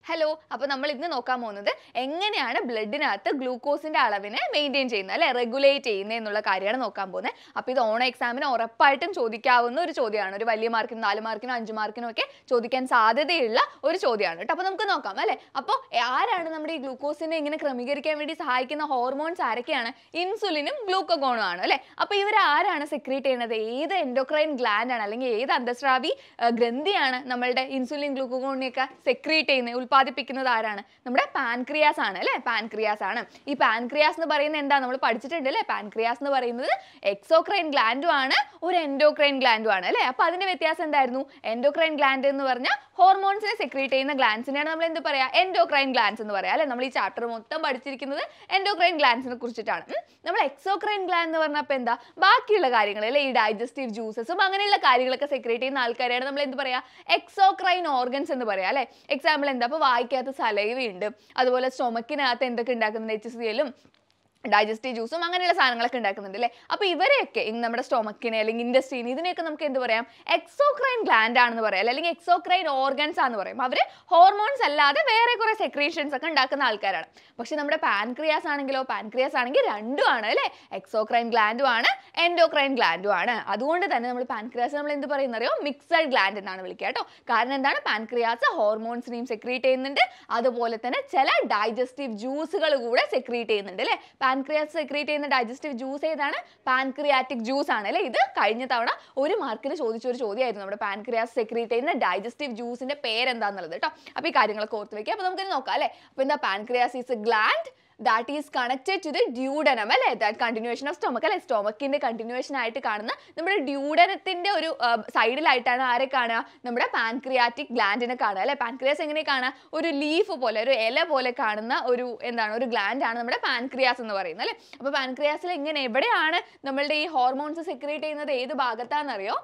Hello അപ്പോൾ നമ്മൾ ഇന്ന് നോക്കാൻ പോകുന്നത് എങ്ങനെയാണ് ബ്ലഡിനകത്ത് ഗ്ലൂക്കോസിന്റെ അളവിനെ മെയിൻറ്റെയിൻ ചെയ്യുന്നത് അല്ലെ റെഗുലേറ്റ് ചെയ്യുന്നത് എന്നുള്ള കാര്യമാണ് നോക്കാൻ പോകുന്നത് അപ്പോൾ ഇത് ഓണ എക്സാമിന് ഉറപ്പായിട്ടും ചോദിക്കാവുന്ന ഒരു ചോദ്യമാണ് ഒരു വലിയ മാർക്കിനും നാല് മാർക്കിനും അഞ്ച് മാർക്കിനും ഒക്കെ ചോദിക്കാൻ സാധ്യതയുള്ള ഒരു ചോദ്യമാണ് കേട്ടോ അപ്പോൾ നമുക്ക് നോക്കാം അല്ലേ അപ്പോൾ ആരാണ് നമ്മുടെ ഈ ഗ്ലൂക്കോസിനെ ഇങ്ങനെ ക്രമീകരിക്കാൻ വേണ്ടി സഹായിക്കുന്ന ഹോർമോൺസ് ആരൊക്കെയാണ് ഇൻസുലിനും ഗ്ലൂക്കോഗോണും ആണ് അല്ലേ അപ്പോൾ ഇവർ ആരാണ് സെക്രീറ്റ് ചെയ്യുന്നത് ഏത് എൻഡോക്രൈൻ ഗ്ലാൻഡ് ആണ് അല്ലെങ്കിൽ ഏത് അന്തസ്രാവി ആ, ഗ്രന്ഥിയാണ് നമ്മളുടെ ഇൻസുലിൻ ഗ്ലൂക്കോഗോണിനെയൊക്കെ സെക്രീറ്റ് ചെയ്യുന്നത് ഉൽപ്പാദിപ്പിക്കുന്നത് ആരാണ് നമ്മുടെ പാൻക്രിയാസ് ആണ് അല്ലേ പാൻക്രിയാസ് ആണ് ഈ പാൻക്രിയാസ് എന്ന് പറയുന്നത് എന്താ നമ്മൾ പഠിച്ചിട്ടുണ്ട് അല്ലേ പാൻക്രിയാസ് എന്ന് പറയുന്നത് എക്സോക്രൈൻ ഗ്ലാൻഡും ആണ് ഒരു എൻഡോക്രൈൻ ഗ്ലാൻഡും ആണ് അല്ലേ അപ്പോൾ അതിന്റെ വ്യത്യാസം എന്തായിരുന്നു എൻഡോക്രൈൻ ഗ്ലാൻഡ് എന്ന് പറഞ്ഞാൽ ഹോർമോൺസിനെ സെക്രീറ്റ് ചെയ്യുന്ന ഗ്ലാൻസിനെയാണ് നമ്മൾ എന്ത് പറയാ എൻഡോക്രൈൻ ഗ്ലാൻസ് എന്ന് പറയാം അല്ലേ നമ്മൾ ഈ ചാപ്റ്റർ മൊത്തം പഠിച്ചിരിക്കുന്നത് എൻഡോക്രൈൻ ഗ്ലാൻസിനെ കുറിച്ചിട്ടാണ് ഉം. നമ്മൾ എക്സോക്രൈൻ ഗ്ലാൻഡ് എന്ന് പറഞ്ഞപ്പോൾ എന്താ ബാക്കിയുള്ള കാര്യങ്ങൾ അല്ലേ ഈ ഡൈജസ്റ്റീവ് ജ്യൂസസും അങ്ങനെയുള്ള കാര്യങ്ങളൊക്കെ സെക്രീറ്റ് ചെയ്യുന്ന ആൾക്കാരെയാണ് നമ്മൾ എന്ത് പറയാ എക്സോക്രൈൻ ഓർഗൻസ് എന്ന് പറയാം അല്ലേ എക്സാമ്പിൾ എന്താ അപ്പോൾ വായിക്കകത്ത് സലൈവയുണ്ട് അതുപോലെ സ്റ്റൊമക്കിനകത്ത് എന്തൊക്കെ ഉണ്ടാക്കുന്നുണ്ട് എച്ച് സി എല്ലും ഡൈജസ്റ്റീവ് ജ്യൂസും അങ്ങനെയുള്ള സാധനങ്ങളൊക്കെ ഉണ്ടാക്കുന്നുണ്ട് അല്ലേ അപ്പോൾ ഇവരെയൊക്കെ ഈ നമ്മുടെ സ്റ്റൊമക്കിനെ അല്ലെങ്കിൽ ഇൻഡസ്ട്രീനെ ഇതിനെയൊക്കെ നമുക്ക് എന്ത് പറയാം എക്സോക്രൈൻ ഗ്ലാൻഡ് ആണെന്ന് പറയാം അല്ലേ? അല്ലെങ്കിൽ എക്സോക്രൈൻ ഓർഗൻസ് ആണെന്ന് പറയും അവർ ഹോർമോൺസ് അല്ലാതെ വേറെ കുറേ സെക്രീഷൻസ് ഒക്കെ ഉണ്ടാക്കുന്ന ആൾക്കാരാണ് പക്ഷെ നമ്മുടെ പാൻക്രിയാസ് ആണെങ്കിലോ പാൻക്രിയാസ് ആണെങ്കിൽ രണ്ടും ആണ് അല്ലേ എക്സോക്രൈൻ ഗ്ലാൻഡും ആണ് എൻഡോക്രൈൻ ഗ്ലാൻഡും ആണ് അതുകൊണ്ട് തന്നെ നമ്മൾ പാൻക്രിയാസ് നമ്മൾ എന്ത് പറയുന്നറിയോ മിക്സഡ് ഗ്ലാൻഡ് എന്നാണ് വിളിക്കുക കേട്ടോ കാരണം എന്താണ് പാൻക്രിയാസ് ഹോർമോൺസിനെയും സെക്രീറ്റ് ചെയ്യുന്നുണ്ട് അതുപോലെ തന്നെ ചില ഡൈജസ്റ്റീവ് ജ്യൂസുകൾ കൂടെ സെക്രീറ്റ് ചെയ്യുന്നുണ്ട് അല്ലേ പാൻക്രിയാസ് സെക്രീറ്റ് ചെയ്യുന്ന ഡൈജസ്റ്റീവ് ജ്യൂസ് ഏതാണ് പാൻക്രിയാറ്റിക് ജ്യൂസ് ആണ് അല്ലേ ഇത് കഴിഞ്ഞ തവണ ഒരു മാർക്കിന് ചോദിച്ച ഒരു ചോദ്യമായിരുന്നു നമ്മുടെ പാൻക്രിയാസ് സെക്രീറ്റ് ചെയ്യുന്ന ഡൈജസ്റ്റീവ് ജ്യൂസിന്റെ പേരെന്താന്നുള്ളത് കേട്ടോ അപ്പോൾ ഈ കാര്യങ്ങളൊക്കെ ഓർത്ത് വെക്കുക അപ്പോൾ നമുക്കിത് നോക്കാം അല്ലേ അപ്പോൾ എന്താ pancreas is gland that is connected to the duodenum അല്ലേ ദാറ്റ് കണ്ടിന്യൂവേഷൻ ഓഫ് സ്റ്റൊമക്ക് അല്ലേ സ്റ്റൊമക്കിന്റെ കണ്ടിന്യൂവേഷൻ ആയിട്ട് കാണുന്ന നമ്മുടെ ഡ്യൂഡനത്തിന്റെ ഒരു സൈഡിലായിട്ടാണ് ആരെ കാണുക നമ്മുടെ പാൻക്രിയാറ്റിക് ഗ്ലാൻഡിനെ കാണുക അല്ലേ പാൻക്രിയാസ് എങ്ങനെ കാണുക ഒരു ലീഫ് പോലെ ഒരു ഇല പോലെ കാണുന്ന ഒരു എന്താണ് ഒരു ഗ്ലാൻഡ് ആണ് നമ്മുടെ പാൻക്രിയാസ് എന്ന് പറയുന്നത് അല്ലേ അപ്പോൾ പാൻക്രിയാസിൽ എങ്ങനെ എവിടെയാണ് നമ്മളുടെ ഈ ഹോർമോൺസ് സെക്രീറ്റ് ചെയ്യുന്നത് ഏത് ഭാഗത്താണെന്നറിയോ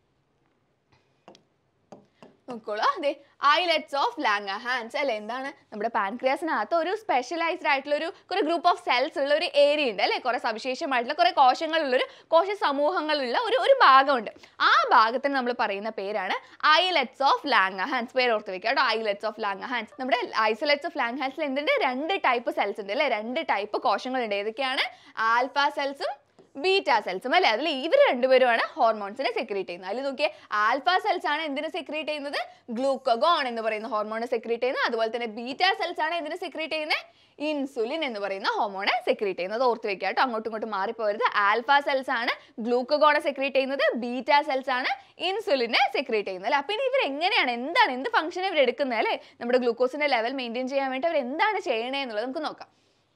നോക്കോളൂ അതെ ഐലറ്റ്സ് ഓഫ് ലാംഗഹാൻസ് അല്ലെ എന്താണ് നമ്മുടെ പാൻക്രിയാസിനകത്ത് ഒരു സ്പെഷ്യലൈസ്ഡ് ആയിട്ടുള്ള ഒരു കുറെ ഗ്രൂപ്പ് ഓഫ് സെൽസ് ഉള്ള ഒരു ഏരിയ ഉണ്ട് അല്ലെ കുറെ സവിശേഷമായിട്ടുള്ള കുറെ കോശങ്ങളുള്ള ഒരു കോശ സമൂഹങ്ങളുള്ള ഒരു ഒരു ഭാഗമുണ്ട് ആ ഭാഗത്തിന് നമ്മൾ പറയുന്ന പേരാണ് ഐലറ്റ്സ് ഓഫ് ലാംഗഹാൻസ് പേര് ഓർത്ത് വെക്കുക കേട്ടോ ഐലറ്റ്സ് ഓഫ് ലാംഗഹാൻസ് നമ്മുടെ ഐസൊലറ്റ്സ് ഓഫ് ലാംഗഹാൻസിൽ എന്തുണ്ട് രണ്ട് ടൈപ്പ് സെൽസ് ഉണ്ട് അല്ലെ രണ്ട് ടൈപ്പ് കോശങ്ങളുണ്ട് ഏതൊക്കെയാണ് ആൽഫ സെൽസും ബീറ്റ സെൽസും അല്ലേ അതിൽ ഇവർ രണ്ടുപേരുമാണ് ഹോർമോൺസിനെ സെക്രീറ്റ് ചെയ്യുന്നത് അതിൽ നോക്കിയേ ആൽഫ സെൽസ് ആണ് എന്തിനെ സെക്രീറ്റ് ചെയ്യുന്നത് ഗ്ലൂക്കോഗോൺ എന്ന് പറയുന്ന ഹോർമോണെ സെക്രീറ്റ് ചെയ്യുന്നത് അതുപോലെ തന്നെ ബീറ്റ സെൽസ് ആണ് എന്തിനെ സെക്രീറ്റ് ചെയ്യുന്നത് ഇൻസുലിൻ എന്ന് പറയുന്ന ഹോർമോണെ സെക്രീറ്റ് ചെയ്യുന്നത് ഓർത്ത് വെക്കുക കേട്ടോ അങ്ങോട്ടും ഇങ്ങോട്ടും മാറിപ്പോരുത് ആൽഫ സെൽസ് ആണ് ഗ്ലൂക്കോഗോണെ സെക്രീറ്റ് ചെയ്യുന്നത് ബീറ്റ സെൽസ് ആണ് ഇൻസുലിനെ സെക്രീറ്റ് ചെയ്യുന്നത് അല്ലേ അപ്പോൾ ഇനി ഇവർ എങ്ങനെയാണ് എന്താണ് എന്ത് ഫംഗ്ഷൻ ഇവർ എടുക്കുന്നത് അല്ലേ നമ്മുടെ ഗ്ലൂക്കോസിന്റെ ലെവൽ മെയിൻറ്റെയിൻ ചെയ്യാൻ വേണ്ടി അവർ എന്താണ് ചെയ്യണേ എന്നുള്ളത് നമുക്ക് നോക്കാം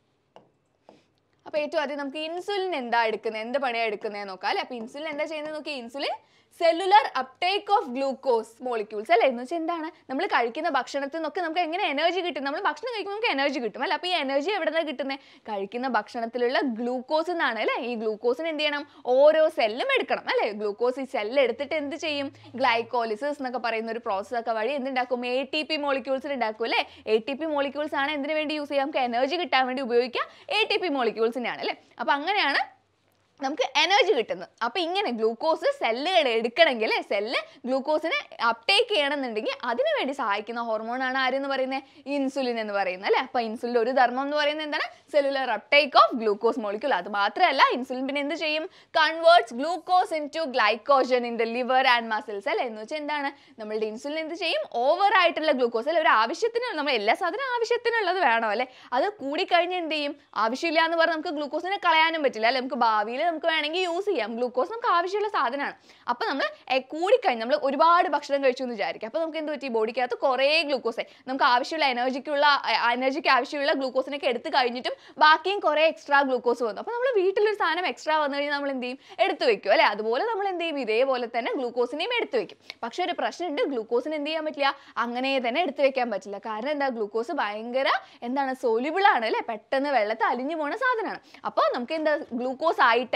അപ്പൊ ഏറ്റവും ആദ്യം നമുക്ക് ഇൻസുലിൻ എന്താ എടുക്കുന്നത് എന്ത് പണിയാ എടുക്കുന്നത് നോക്കാം അല്ലെ അപ്പൊ ഇൻസുലിൻ എന്താ ചെയ്യുന്നത് നോക്കി insulin cellular uptake of glucose molecules അല്ലേ എന്ന് വെച്ചാൽ എന്താണ് നമ്മൾ കഴിക്കുന്ന ഭക്ഷണത്തിൽ നിന്നൊക്കെ നമുക്ക് എങ്ങനെ എനർജി കിട്ടും നമ്മൾ ഭക്ഷണം കഴിക്കുമ്പോൾ നമുക്ക് എനർജി കിട്ടും അല്ലേ അപ്പോൾ ഈ എനർജി എവിടെ നിന്നാണ് കിട്ടുന്നത് കഴിക്കുന്ന ഭക്ഷണത്തിലുള്ള ഗ്ലൂക്കോസ് എന്നാണ് അല്ലേ ഈ ഗ്ലൂക്കോസിന് എന്ത് ചെയ്യണം ഓരോ സെല്ലും എടുക്കണം അല്ലേ ഗ്ലൂക്കോസ് ഈ സെല്ല് എടുത്തിട്ട് എന്ത് ചെയ്യും ഗ്ലൈക്കോളിസിസ് എന്നൊക്കെ പറയുന്ന ഒരു പ്രോസസ് ഒക്കെ വഴി എന്തുണ്ടാക്കും എ ടി പി മോളിക്യൂൾസിന് ഉണ്ടാക്കും അല്ലേ എ ടി പി മോളിക്യൂൾസ് ആണ് എന്തിനു വേണ്ടി യൂസ് ചെയ്യാം നമുക്ക് എനർജി കിട്ടാൻ വേണ്ടി ഉപയോഗിക്കുക എ ടി പി മോളിക്യൂൾസിനെയാണ് അല്ലേ അപ്പോൾ അങ്ങനെയാണ് നമുക്ക് എനർജി കിട്ടുന്നത് അപ്പോൾ ഇങ്ങനെ ഗ്ലൂക്കോസ് സെല്ലുകൾ എടുക്കണമെങ്കിൽ സെല്ല് ഗ്ലൂക്കോസിനെ അപ്ടേക്ക് ചെയ്യണമെന്നുണ്ടെങ്കിൽ അതിനു വേണ്ടി സഹായിക്കുന്ന ഹോർമോണാണ് ആരെന്ന് പറയുന്നത് ഇൻസുലിൻ എന്ന് പറയുന്നത് അല്ലേ അപ്പോൾ ഇൻസുലിൻ ഒരു ധർമ്മം എന്ന് പറയുന്നത് എന്താണ് cellular uptake of glucose molecule അത് മാത്രമല്ല ഇൻസുലിൻ പിന്നെ എന്ത് ചെയ്യും converts glucose into glycogen in the liver and muscles അല്ലേ എന്ന് വെച്ചാൽ എന്താണ് നമ്മളുടെ ഇൻസുലിൻ എന്ത് ചെയ്യും ഓവർ ആയിട്ടുള്ള ഗ്ലൂക്കോസ് അല്ലെ ഒരു ആവശ്യത്തിന് നമ്മൾ എല്ലാ സാധനം ആവശ്യത്തിനുള്ളത് വേണം അല്ലേ അത് കൂടിക്കഴിഞ്ഞ് എന്ത് ചെയ്യും ആവശ്യമില്ല എന്ന് പറഞ്ഞാൽ നമുക്ക് ഗ്ലൂക്കോസിനെ കളയാനും പറ്റില്ല അല്ലെ നമുക്ക് ഭാവിയിൽ നമുക്ക് വേണമെങ്കിൽ യൂസ് ചെയ്യാം ഗ്ലൂക്കോസ് നമുക്ക് ആവശ്യമുള്ള സാധനമാണ് അപ്പോൾ നമ്മൾ കൂടിക്കഴിഞ്ഞ് നമ്മൾ ഒരുപാട് ഭക്ഷണം കഴിച്ചു എന്ന് വിചാരിക്കും അപ്പോൾ നമുക്ക് എന്ത് പറ്റി ബോഡിക്കകത്ത് കുറേ ഗ്ലൂക്കോസ് നമുക്ക് ആവശ്യമുള്ള എനർജിക്കുള്ള എനർജിക്ക് ആവശ്യമുള്ള ഗ്ലൂക്കോസിനൊക്കെ എടുത്ത് കഴിഞ്ഞിട്ടും ബാക്കിയും കുറേ എക്സ്ട്രാ ഗ്ലൂക്കോസ് വന്നു അപ്പോൾ നമ്മൾ വീട്ടിലൊരു സാധനം എക്സ്ട്രാ വന്നു കഴിഞ്ഞാൽ നമ്മൾ എന്ത് ചെയ്യും എടുത്തു വെക്കും അല്ലേ അതുപോലെ നമ്മൾ എന്ത് ചെയ്യും ഇതേപോലെ തന്നെ ഗ്ലൂക്കോസിനെയും എടുത്തു വെക്കും പക്ഷേ ഒരു പ്രശ്നമുണ്ട് ഗ്ലൂക്കോസിന് എന്ത് ചെയ്യാൻ പറ്റില്ല അങ്ങനെ തന്നെ എടുത്തു വെക്കാൻ പറ്റില്ല കാരണം എന്താ ഗ്ലൂക്കോസ് ഭയങ്കര എന്താണ് സോലിബിൾ ആണ് അല്ലേ പെട്ടെന്ന് വെള്ളത്തിൽ അലിഞ്ഞു പോണ സാധനമാണ് അപ്പോൾ നമുക്ക് എന്താ ഗ്ലൂക്കോസ് ആയിട്ട്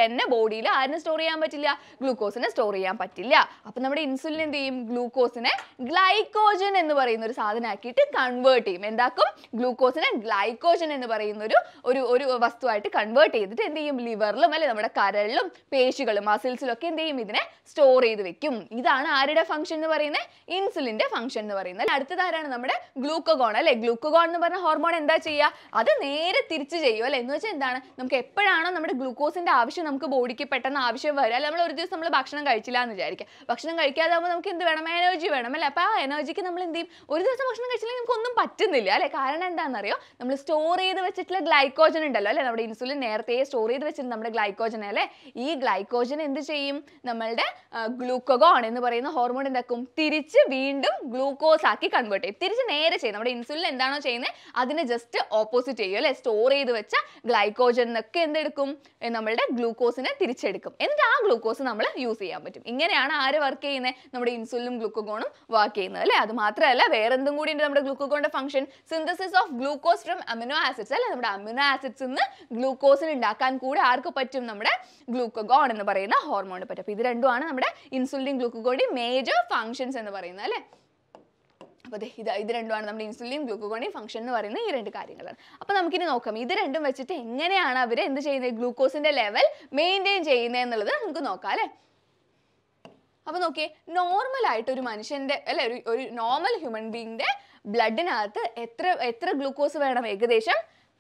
തന്നെ ബോഡിയിൽ ആരിനെ സ്റ്റോർ ചെയ്യാൻ പറ്റില്ല ഗ്ലൂക്കോസിനെ സ്റ്റോർ ചെയ്യാൻ പറ്റില്ല അപ്പൊ നമ്മുടെ ഇൻസുലിൻ എന്ത് ചെയ്യും ഗ്ലൂക്കോസിനെ ഗ്ലൈക്കോജൻ എന്ന് പറയുന്ന ഒരു സാധനം ആക്കിയിട്ട് കൺവേർട്ട് ചെയ്യും എന്താക്കും ഗ്ലൂക്കോസിനെ ഗ്ലൈക്കോജൻ എന്ന് പറയുന്ന ഒരു ഒരു ഒരു വസ്തുവായിട്ട് കൺവേർട്ട് ചെയ്തിട്ട് എന്ത് ചെയ്യും ലിവറിലും അല്ലെ നമ്മുടെ കരളിലും പേശികളും മസിൽസിലും ഒക്കെ എന്ത് ചെയ്യും ഇതിനെ സ്റ്റോർ ചെയ്ത് വെക്കും ഇതാണ് ആരുടെ ഫംഗ്ഷൻ എന്ന് പറയുന്നത് ഇൻസുലിന്റെ ഫംഗ്ഷൻ എന്ന് പറയുന്നത് അടുത്തത് ആരാണ് നമ്മുടെ ഗ്ലൂക്കോഗോൺ അല്ലെ ഗ്ലൂക്കോഗോൺ എന്ന് പറഞ്ഞ ഹോർമോൺ എന്താ ചെയ്യുക അത് നേരെ തിരിച്ച് ചെയ്യും അല്ലെ എന്ന് വെച്ചാൽ എന്താണ് നമുക്ക് എപ്പോഴാണോ നമ്മുടെ ഗ്ലൂക്കോസിന്റെ ആവശ്യം നമുക്ക് ബോഡിക്ക് പെട്ടെന്ന് ആവശ്യം വരിക അല്ലെ നമ്മൾ ഒരു ദിവസം നമ്മൾ ഭക്ഷണം കഴിച്ചില്ല എന്ന് വിചാരിക്കുക ഭക്ഷണം കഴിക്കാതെ ആകുമ്പോൾ നമുക്ക് എന്ത് വേണം എനർജി വേണം അല്ലെ അപ്പോൾ ആ എനർജിക്ക് നമ്മൾ എന്ത് ചെയ്യും ഒരു ദിവസം ഭക്ഷണം കഴിച്ചില്ലെങ്കിൽ നമുക്ക് ഒന്നും പറ്റുന്നില്ല അല്ലെ കാരണം എന്താണെന്നറിയോ നമ്മൾ സ്റ്റോർ ചെയ്ത് വെച്ചിട്ടുള്ള ഗ്ലൈക്കോജൻ ഉണ്ടല്ലോ അല്ലെ നമ്മുടെ ഇൻസുലിൻ നേരത്തെ സ്റ്റോർ ചെയ്ത് വെച്ചിട്ടുണ്ട് നമ്മുടെ ഗ്ലൈക്കോജൻ അല്ലെ ഈ ഗ്ലൈക്കോജൻ എന്ത് ചെയ്യും നമ്മളുടെ ഗ്ലൂക്കോഗോൺ എന്ന് പറയുന്ന ഹോർമോൺ എന്താക്കും തിരിച്ച് വീണ്ടും ഗ്ലൂക്കോസ് ആക്കി കൺവേർട്ട് ചെയ്യും തിരിച്ച് നേരെ ചെയ്യും നമ്മുടെ ഇൻസുലിൻ എന്താണോ ചെയ്യുന്നത് അതിനെ ജസ്റ്റ് ഓപ്പോസിറ്റ് ചെയ്യും അല്ലെ സ്റ്റോർ ചെയ്ത് വെച്ച ഗ്ലൈക്കോജൻ എന്നൊക്കെ എന്തെടുക്കും ഏ, നമ്മളുടെ ഗ്ലൂക്കോസിനെ തിരിച്ചെടുക്കും എന്നിട്ട് ആ ഗ്ലൂക്കോസ് നമ്മൾ യൂസ് ചെയ്യാൻ പറ്റും ഇങ്ങനെയാണ് ആര് വർക്ക് ചെയ്യുന്നത് നമ്മുടെ ഇൻസുലിനും ഗ്ലൂക്കോഗോണും വർക്ക് ചെയ്യുന്നത് അല്ലേ അത് മാത്രമല്ല വേറെ എന്തും കൂടി ഉണ്ട് നമ്മുടെ ഗ്ലൂക്കോഗോണിന്റെ function synthesis of glucose from amino acids അല്ലെ നമ്മുടെ അമിനോ ആസിഡ്സ് നിന്ന് ഗ്ലൂക്കോസിന് ഉണ്ടാക്കാൻ കൂടെ ആർക്ക് പറ്റും നമ്മുടെ ഗ്ലൂക്കോഗോൺ എന്ന് പറയുന്ന ഹോർമോണിന് പറ്റും അപ്പോൾ ഇത് രണ്ടുമാണ് നമ്മുടെ ഇൻസുലിൻ ഗ്ലൂക്കോഗോണിന്റെ മേജർ ഫംഗ്ഷൻസ് എന്ന് പറയുന്നത് അല്ലേ അപ്പോൾ ദേ ഇത് ഇത് രണ്ടുമാണ് നമ്മുടെ ഇൻസുലിൻ ഗ്ലൂക്കോഗോണി ഫംഗ്ഷൻ എന്ന് പറയുന്ന ഈ രണ്ട് കാര്യങ്ങളാണ് അപ്പോൾ നമുക്കിനി നോക്കാം ഇത് രണ്ടും വെച്ചിട്ട് എങ്ങനെയാണ് അവർ എന്ത് ചെയ്യുന്നത് ഗ്ലൂക്കോസിന്റെ ലെവൽ മെയിൻറ്റെയിൻ ചെയ്യുന്നത് എന്നുള്ളത് നമുക്ക് നോക്കാം അല്ലേ അപ്പോൾ നോക്കിയേ നോർമൽ ആയിട്ട് ഒരു മനുഷ്യന്റെ അല്ലെ ഒരു ഒരു നോർമൽ ഹ്യൂമൻ ബീങ്ങിന്റെ ബ്ലഡിനകത്ത് എത്ര എത്ര ഗ്ലൂക്കോസ് വേണം ഏകദേശം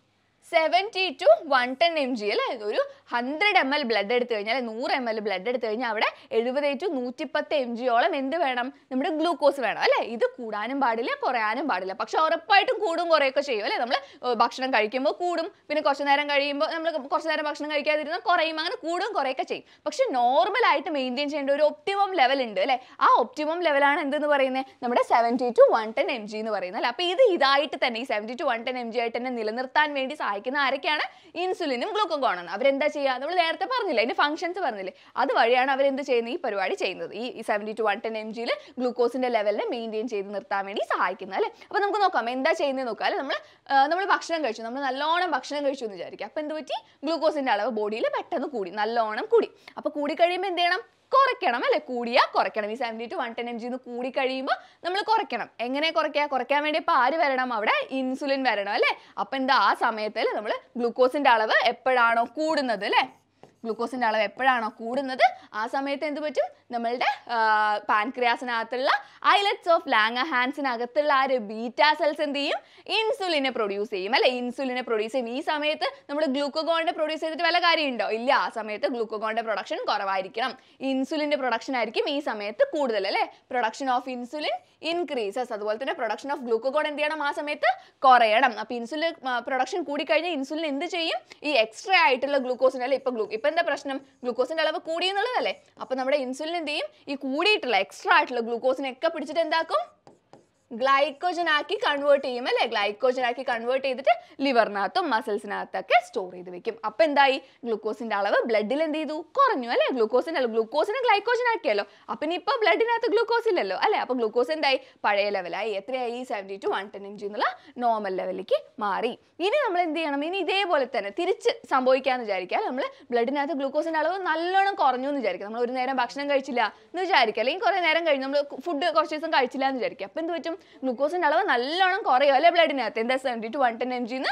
seventy to one ten M G അല്ലേ ഒരു ഹൺഡ്രഡ് എം എൽ ബ്ലഡ് എടുത്തു കഴിഞ്ഞാൽ നൂറ് എം എൽ ബ്ലഡ് എടുത്തു കഴിഞ്ഞാൽ അവിടെ എഴുപത് ടു നൂറ്റിപ്പത്ത് എം ജിയോളം എന്ത് വേണം നമ്മുടെ ഗ്ലൂക്കോസ് വേണം അല്ലേ ഇത് കൂടാനും പാടില്ല കുറയാനും പാടില്ല പക്ഷെ ഉറപ്പായിട്ടും കൂടും കുറയൊക്കെ ചെയ്യും അല്ലേ നമ്മൾ ഭക്ഷണം കഴിക്കുമ്പോൾ കൂടും പിന്നെ കുറച്ച് നേരം കഴിയുമ്പോൾ നമ്മൾ കുറച്ച് നേരം ഭക്ഷണം കഴിക്കാതിരുന്നാൽ കുറയും അങ്ങനെ കൂടും കുറയൊക്കെ ചെയ്യും പക്ഷെ നോർമൽ ആയിട്ട് മെയിൻറ്റെയിൻ ചെയ്യേണ്ട ഒരു ഒപ്റ്റിമം ലെവൽ ഉണ്ട് അല്ലേ ആ ഒപ്റ്റിമം ലെവലാണ് എന്തെന്ന് പറയുന്നത് നമ്മുടെ seventy to one ten M G എന്ന് പറയുന്നത് അല്ലേ അപ്പോൾ ഇത് ഇതായിട്ട് തന്നെ ഈ seventy to one ten M G ആയിട്ട് തന്നെ നിലനിർത്താൻ വേണ്ടി സഹായിക്കുന്ന ആരൊക്കെയാണ് ഇൻസുലിനും ഗ്ലൂക്കോഗോണാണ് അവരെന്താ ചെയ്യുക നമ്മൾ നേരത്തെ പറഞ്ഞില്ലേ അതിന്റെ ഫംഗ്ഷൻസ് പറഞ്ഞില്ലേ അത് വഴിയാണ് അവരെന്ത് ചെയ്യുന്നത് ഈ പരിപാടി ചെയ്യുന്നത് ഈ seventy to one ten M ജിയിൽ ഗ്ലൂക്കോസിന്റെ ലെവലിനെ മെയിൻറ്റെയിൻ ചെയ്ത് നിർത്താൻ വേണ്ടി സഹായിക്കുന്നത് അല്ലേ അപ്പോൾ നമുക്ക് നോക്കാം എന്താ ചെയ്യുന്നത് നോക്കാം അല്ലെ നമ്മൾ നമ്മൾ ഭക്ഷണം കഴിച്ചു നമ്മൾ നല്ലോണം ഭക്ഷണം കഴിച്ചു എന്ന് വിചാരിക്കുക അപ്പോൾ എന്ത് പറ്റി ഗ്ലൂക്കോസിന്റെ അളവ് ബോഡിയിൽ പെട്ടെന്ന് കൂടി നല്ലോണം കൂടി അപ്പോൾ കൂടി കഴിയുമ്പോൾ എന്ത് ചെയ്യണം കുറയ്ക്കണം അല്ലെ കൂടിയാ കുറയ്ക്കണം ഈ seventy to one ten M ജിന്ന് കൂടി കഴിയുമ്പോൾ നമ്മൾ കുറയ്ക്കണം എങ്ങനെ കുറയ്ക്കുക കുറയ്ക്കാൻ വേണ്ടി ഇപ്പോൾ ആര് വരണം അവിടെ ഇൻസുലിൻ വരണം അല്ലേ അപ്പം എന്താ ആ സമയത്ത് നമ്മൾ ഗ്ലൂക്കോസിന്റെ അളവ് എപ്പോഴാണോ കൂടുന്നത് അല്ലേ ഗ്ലൂക്കോസിന്റെ അളവ് എപ്പോഴാണോ കൂടുന്നത് ആ സമയത്ത് എന്ത് പറ്റും നമ്മളുടെ പാൻക്രിയാസിനകത്തുള്ള ഐലറ്റ്സ് ഓഫ് ലാങ്ങഹാൻസിനകത്തുള്ള ആ ഒരു ബീറ്റാ സെൽസ് എന്ത് ചെയ്യും ഇൻസുലിനെ പ്രൊഡ്യൂസ് ചെയ്യും അല്ലെ ഇൻസുലിനെ പ്രൊഡ്യൂസ് ചെയ്യും ഈ സമയത്ത് നമ്മൾ ഗ്ലൂക്കോഗോണിന്റെ പ്രൊഡ്യൂസ് ചെയ്തിട്ട് വല്ല കാര്യമുണ്ടോ ഇല്ല ആ സമയത്ത് ഗ്ലൂക്കോഗോണിന്റെ പ്രൊഡക്ഷൻ കുറവായിരിക്കണം ഇൻസുലിന്റെ പ്രൊഡക്ഷൻ ആയിരിക്കും ഈ സമയത്ത് കൂടുതൽ അല്ലെ പ്രൊഡക്ഷൻ ഓഫ് ഇൻസുലിൻ ഇൻക്രീസസ് അതുപോലെ തന്നെ പ്രൊഡക്ഷൻ ഓഫ് ഗ്ലൂക്കോഗോൺ എന്ത് ചെയ്യണം ആ സമയത്ത് കുറയണം അപ്പോൾ ഇൻസുലിൻ പ്രൊഡക്ഷൻ കൂടിക്കഴിഞ്ഞാൽ ഇൻസുലിൻ എന്ത് ചെയ്യും ഈ എക്സ്ട്രാ ആയിട്ടുള്ള ഗ്ലൂക്കോസിന്റെ അല്ലെ ഇപ്പൊ ഗ്ലൂ ഇപ്പൊ എന്താ പ്രശ്നം ഗ്ലൂക്കോസിന്റെ അളവ് കൂടി എന്നുള്ളതല്ലേ അപ്പൊ നമ്മുടെ ഇൻസുലിൻ എന്ത് ചെയ്യും ഈ കൂടിയിട്ടുള്ള എക്സ്ട്രാ ആയിട്ടുള്ള ഗ്ലൂക്കോസിനെ ഒക്കെ പിടിച്ചിട്ട് എന്താക്കും ഗ്ലൈക്കോജൻ ആക്കി കൺവേർട്ട് ചെയ്യും അല്ലേ ഗ്ലൈക്കോജൻ ആക്കി കൺവേർട്ട് ചെയ്തിട്ട് ലിവറിനകത്തും മസിൽസിനകത്തൊക്കെ സ്റ്റോർ ചെയ്ത് വെക്കും അപ്പൊ എന്തായി ഗ്ലൂക്കോസിന്റെ അളവ് ബ്ലഡിൽ എന്ത് ചെയ്തു കുറഞ്ഞു അല്ലേ ഗ്ലൂക്കോസിന്റെ അളവ് ഗ്ലൂക്കോസിനെ ഗ്ലൈക്കോജൻ ആക്കിയല്ലോ അപ്പൊ ഇനി ഇപ്പൊ ബ്ലഡിനകത്ത് ഗ്ലൂക്കോസ് ഇല്ലല്ലോ അല്ലേ അപ്പൊ ഗ്ലൂക്കോസ് എന്തായി പഴയ ലെവലായി എത്രയായി seventy to one ten M G എന്നുള്ള നോർമൽ ലെവലിലേക്ക് മാറി ഇനി നമ്മൾ എന്ത് ചെയ്യണം ഇനി ഇതേപോലെ തന്നെ തിരിച്ച് സംഭവിക്കാന്ന് വിചാരിക്കുക നമ്മൾ ബ്ലഡിനകത്ത് ഗ്ലൂക്കോസിന്റെ അളവ് നല്ലോണം കുറഞ്ഞു എന്ന് വിചാരിക്കുക നമ്മൾ ഒരു നേരം ഭക്ഷണം കഴിച്ചില്ല എന്ന് വിചാരിക്കുക അല്ലെങ്കിൽ കുറേ നേരം കഴിഞ്ഞ് നമ്മൾ ഫുഡ് കുറച്ച് ദിവസം കഴിച്ചില്ല എന്ന് വിചാരിക്കുക അപ്പൊ എന്ത് പറ്റും ഗ്ലൂക്കോസിന്റെ അളവ് നല്ലോണം കുറയും അല്ലെ ബ്ലഡിനകത്ത് എന്താ seventy to one ten M ജിന്ന്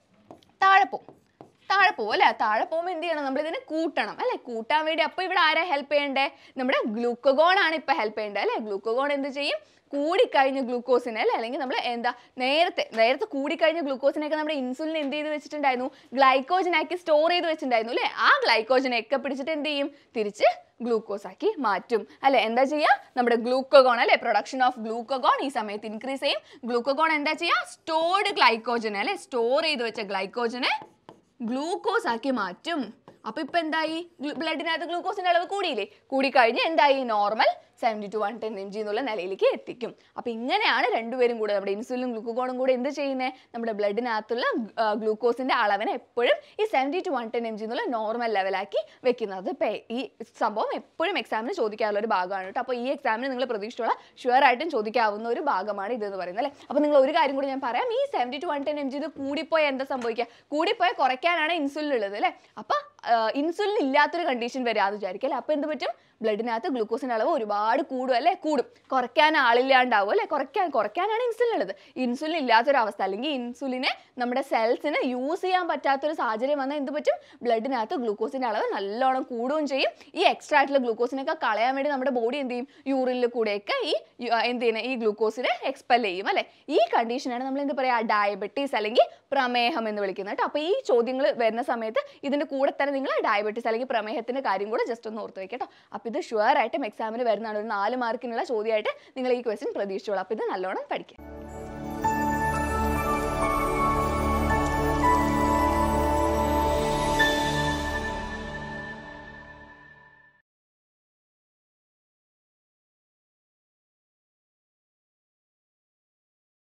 താഴെ പോകും താഴെ പോകും അല്ലേ താഴെ പോകുമ്പോൾ എന്ത് ചെയ്യണം നമ്മൾ ഇതിനെ കൂട്ടണം അല്ലെ കൂട്ടാൻ വേണ്ടി അപ്പോൾ ഇവിടെ ആരാ ഹെൽപ്പ് ചെയ്യണ്ടേ നമ്മുടെ ഗ്ലൂക്കോഗോൺ ആണ് ഇപ്പൊ ഹെൽപ്പ് ചെയ്യേണ്ടത് അല്ലെ ഗ്ലൂക്കോഗോൺ എന്ത് ചെയ്യും കൂടിക്കഴിഞ്ഞ ഗ്ലൂക്കോസിനെ അല്ലേ അല്ലെങ്കിൽ നമ്മൾ എന്താ നേരത്തെ നേരത്തെ കൂടിക്കഴിഞ്ഞ ഗ്ലൂക്കോസിനെയൊക്കെ നമ്മുടെ ഇൻസുലിൻ എന്ത് ചെയ്ത് വെച്ചിട്ടുണ്ടായിരുന്നു ഗ്ലൈക്കോജനാക്കി സ്റ്റോർ ചെയ്ത് വെച്ചിട്ടുണ്ടായിരുന്നു അല്ലേ ആ ഗ്ലൈക്കോജനെയൊക്കെ പിടിച്ചിട്ട് എന്ത് ചെയ്യും തിരിച്ച് ഗ്ലൂക്കോസ് ആക്കി മാറ്റും അല്ലെ എന്താ ചെയ്യുക നമ്മുടെ ഗ്ലൂക്കോഗോൺ അല്ലെ പ്രൊഡക്ഷൻ ഓഫ് ഗ്ലൂക്കോഗോൺ ഈ സമയത്ത് ഇൻക്രീസ് ചെയ്യും ഗ്ലൂക്കോഗോൺ എന്താ ചെയ്യുക സ്റ്റോർഡ് ഗ്ലൈക്കോജനെ അല്ലെ സ്റ്റോർ ചെയ്ത് വെച്ച ഗ്ലൈക്കോജനെ ഗ്ലൂക്കോസ് ആക്കി മാറ്റും അപ്പൊ ഇപ്പൊ എന്തായി ബ്ലഡിനകത്ത് ഗ്ലൂക്കോസിന്റെ അളവ് കൂടിയില്ലേ കൂടിക്കഴിഞ്ഞ് എന്തായി normal seventy to one ten M G എന്നുള്ള നിലയിലേക്ക് എത്തിക്കും അപ്പൊ ഇങ്ങനെയാണ് രണ്ടുപേരും കൂടെ നമ്മുടെ ഇൻസുലിനും ഗ്ലൂക്കോഗോണും കൂടെ എന്ത് ചെയ്യുന്നത് നമ്മുടെ ബ്ലഡിനകത്തുള്ള ഗ്ലൂക്കോസിന്റെ അളവിനെ എപ്പോഴും ഈ seventy to one ten M G എന്നുള്ള നോർമൽ ലെവലാക്കി വെക്കുന്നത് ഇപ്പൊ ഈ സംഭവം എപ്പോഴും എക്സാമിന് ചോദിക്കാനുള്ള ഒരു ഭാഗമാണ് കേട്ടോ അപ്പോൾ ഈ എക്സാമിന് നിങ്ങൾ പ്രതീക്ഷിച്ചുള്ള ഷുവർ ആയിട്ടും ചോദിക്കാവുന്ന ഒരു ഭാഗമാണ് ഇത് എന്ന് പറയുന്നത് അല്ലേ അപ്പോൾ നിങ്ങൾ ഒരു കാര്യം കൂടി ഞാൻ പറയാം ഈ seventy to one ten M G ഇത് കൂടിപ്പോയാൽ എന്താ സംഭവിക്കുക കൂടിപ്പോയാൽ കുറയ്ക്കാനാണ് ഇൻസുലിൻ ഉള്ളത് അല്ലേ അപ്പോൾ ഇൻസുലിൻ ഇല്ലാത്തൊരു കണ്ടീഷൻ വരാമെന്ന് വിചാരിക്കും അല്ലേ അപ്പോൾ എന്ത് പറ്റും ബ്ലഡിനകത്ത് ഗ്ലൂക്കോസിൻ്റെ അളവ് ഒരുപാട് കൂടും അല്ലേ കൂടും കുറയ്ക്കാൻ ആളില്ലാണ്ടാവും അല്ലേ കുറയ്ക്കാൻ കുറയ്ക്കാനാണ് ഇൻസുലിൻ ഉള്ളത് ഇൻസുലിൻ ഇല്ലാത്തൊരവസ്ഥ അല്ലെങ്കിൽ ഇൻസുലിനെ നമ്മുടെ സെൽസിന് യൂസ് ചെയ്യാൻ പറ്റാത്തൊരു സാഹചര്യം വന്നാൽ എന്ത് പറ്റും ബ്ലഡിനകത്ത് ഗ്ലൂക്കോസിൻ്റെ അളവ് നല്ലോണം കൂടുകയും ചെയ്യും ഈ എക്സ്ട്രാ ആയിട്ടുള്ള ഗ്ലൂക്കോസിനൊക്കെ കളയാൻ വേണ്ടി നമ്മുടെ ബോഡി എന്ത് ചെയ്യും യൂറിനിൽ കൂടെയൊക്കെ ഈ യു- ആ, എന്ത് ചെയ്യണം ഈ ഗ്ലൂക്കോസിനെ എക്സ്പെൽ ചെയ്യും അല്ലേ ഈ കണ്ടീഷനാണ് നമ്മൾ എന്ത് പറയുക ഡയബറ്റീസ് അല്ലെങ്കിൽ പ്രമേഹം എന്ന് വിളിക്കുന്നത് കേട്ടോ അപ്പോൾ ഈ ചോദ്യങ്ങൾ വരുന്ന സമയത്ത് ഇതിൻ്റെ കൂടെ തന്നെ നിങ്ങൾ ഡയബറ്റീസ് അല്ലെങ്കിൽ പ്രമേഹത്തിൻ്റെ കാര്യം കൂടെ ജസ്റ്റ് ഒന്ന് ഓർത്ത് വെക്കട്ടോ അപ്പോൾ ഇത് ഷുവർ ആയിട്ടും എക്സാമിന് വരുന്നതാണ് ഒരു നാല് മാർക്കിനുള്ള ചോദ്യമായിട്ട് നിങ്ങൾ ഈ ക്വസ്റ്റ്യൻ പ്രതീക്ഷിച്ചോളൂ അപ്പോൾ ഇത് നല്ലോണം പഠിക്കുക